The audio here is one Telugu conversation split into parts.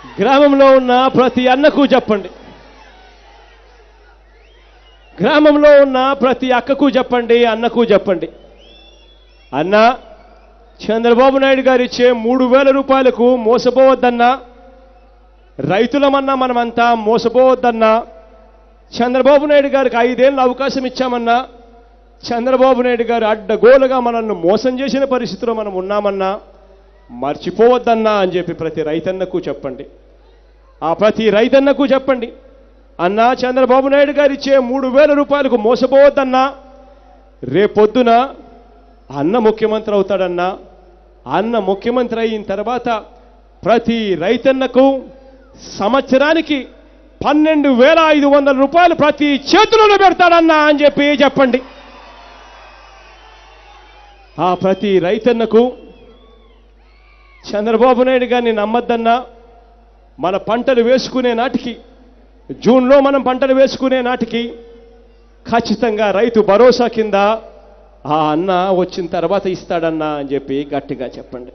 గ్రామంలో ఉన్న ప్రతి అన్నకు చెప్పండి గ్రామంలో ఉన్న ప్రతి అక్కకు చెప్పండి అన్నకు చెప్పండి అన్న చంద్రబాబు నాయుడు గారు ఇచ్చే మూడు వేల రూపాయలకు మోసపోవద్దన్నా రైతులమన్నా మనమంతా మోసపోవద్దన్నా చంద్రబాబు నాయుడు గారికి ఐదేళ్ళు అవకాశం ఇచ్చామన్నా చంద్రబాబు నాయుడు గారు అడ్డగోలుగా మనల్ని మోసం చేసిన పరిస్థితిలో మనం ఉన్నామన్నా మర్చిపోవద్దన్నా అని చెప్పి ప్రతి రైతన్నకు చెప్పండి ఆ ప్రతి రైతన్నకు చెప్పండి అన్నా చంద్రబాబు నాయుడు గారు ఇచ్చే మూడు వేల రూపాయలకు మోసపోవద్దన్నా రేపొద్దున అన్న ముఖ్యమంత్రి అవుతాడన్నా అన్న ముఖ్యమంత్రి అయిన తర్వాత ప్రతి రైతన్నకు సంవత్సరానికి పన్నెండు వేల ఐదు వందల రూపాయలు ప్రతి చేతిలోనే పెడతాడన్నా అని చెప్పి చెప్పండి ఆ ప్రతి రైతన్నకు చంద్రబాబు నాయుడు గారిని నమ్మద్దన్నా మన పంటలు వేసుకునే నాటికి జూన్లో మనం పంటలు వేసుకునే నాటికి ఖచ్చితంగా రైతు భరోసా కింద ఆ అన్న వచ్చిన తర్వాత ఇస్తాడన్నా అని చెప్పి గట్టిగా చెప్పండి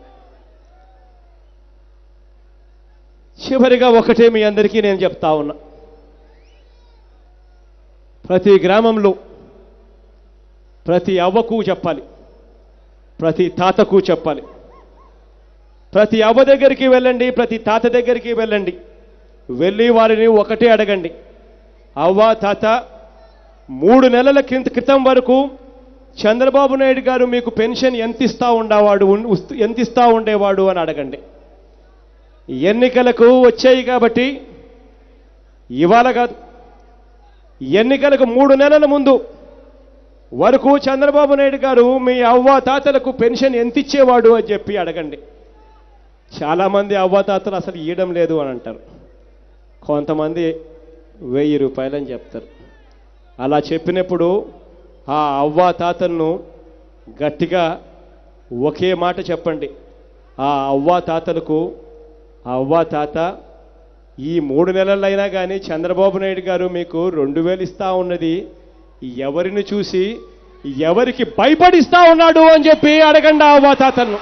చివరిగా ఒకటే మీ అందరికీ నేను చెప్తా ఉన్నా ప్రతి గ్రామంలో ప్రతి అవ్వకు చెప్పాలి ప్రతి తాతకు చెప్పాలి ప్రతి అవ్వ దగ్గరికి వెళ్ళండి ప్రతి తాత దగ్గరికి వెళ్ళండి వెళ్ళి వారిని ఒకటే అడగండి అవ్వ తాత మూడు నెలల క్రిత క్రితం వరకు చంద్రబాబు నాయుడు గారు మీకు పెన్షన్ ఎంత ఇస్తా ఉండేవాడు ఉన్- ఉస్త్- ఎంత ఇస్తా ఉండేవాడు అని అడగండి ఎన్నికలకు వచ్చాయి కాబట్టి ఇవాళ కాదు ఎన్నికలకు మూడు నెలల ముందు వరకు చంద్రబాబు నాయుడు గారు మీ అవ్వ తాతలకు పెన్షన్ ఎంత ఇచ్చేవాడు అని చెప్పి అడగండి చాలామంది అవ్వాతాతలు అసలు ఇవ్వడం లేదు అని అంటారు కొంతమంది వెయ్యి రూపాయలు అని చెప్తారు అలా చెప్పినప్పుడు ఆ అవ్వా తాతలను గట్టిగా ఒకే మాట చెప్పండి ఆ అవ్వా తాతలకు ఆ అవ్వా తాత ఈ మూడు నెలలైనా కానీ చంద్రబాబు నాయుడు గారు మీకు రెండు వేలు ఇస్తా ఉన్నది ఎవరిని చూసి ఎవరికి భయపడిస్తా ఉన్నాడు అని చెప్పి అడగండి ఆ అవ్వా తాతలను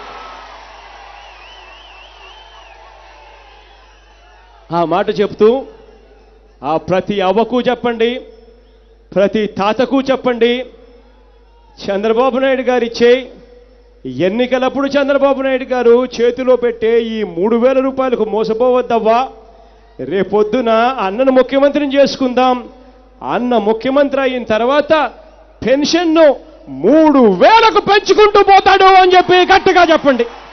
ఆ మాట చెప్తూ ఆ ప్రతి అవ్వకు చెప్పండి ప్రతి తాతకు చెప్పండి చంద్రబాబు నాయుడు గారు ఇచ్చే ఎన్నికలప్పుడు చంద్రబాబు నాయుడు గారు చేతిలో పెట్టే ఈ మూడు వేల రూపాయలకు మోసపోవద్దవ్వా రేపొద్దున అన్నను ముఖ్యమంత్రిని చేసుకుందాం అన్న ముఖ్యమంత్రి అయిన తర్వాత పెన్షన్ను మూడు వేలకు పెంచుకుంటూ పోతాడు అని చెప్పి గట్టిగా చెప్పండి